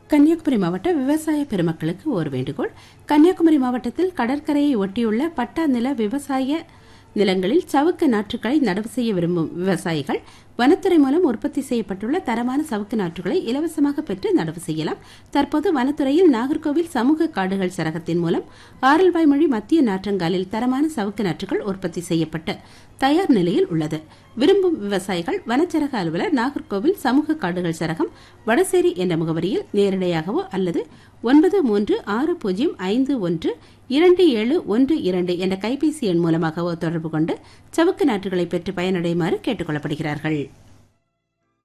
கன்னியாகுமரி மாவட்ட விவசாய பெருமக்களுக்கு ஒரு வேண்டுகோள் கன்னியாகுமரி மாவட்டத்தில் கடற்கரையை ஒட்டியுள்ள பட்டா நில விவசாய நிலங்களில் சவுக்கு நாற்றுகளை நடவு செய்ய விரும்பும் விவசாயிகள் வனத்துறை மூலம் உற்பத்தி செய்யப்பட்டுள்ள தரமான சவுக்கு நாற்றுகளை இலவசமாக பெற்று நடவு செய்யலாம் தற்போது வனத்துறையில் நாகர்கோவில் சமூக காடுகள் சரகத்தின் மூலம் ஆரல்வாய்மொழி மத்திய நாற்றங்காலில் தரமான சவுக்கு நாற்றுகள் உற்பத்தி செய்யப்பட்டு தயார் நிலையில் உள்ளது விரும்பும் விவசாயிகள் வனச்சரக அலுவலர் நாகர்கோவில் சமூக காடுகள் சரகம் வடசேரி என்ற முகவரியில் நேரடியாகவோ அல்லது ஒன்பது மூன்று ஆறு பூஜ்ஜியம் ஐந்து ஒன்று இரண்டு ஏழு ஒன்று இரண்டு என்ற கைபேசி எண் மூலமாகவோ தொடர்பு கொண்டு சவுக்கு நாற்றுகளை பெற்று பயனடையுமாறு கேட்டுக் கொள்ளப்படுகிறார்கள்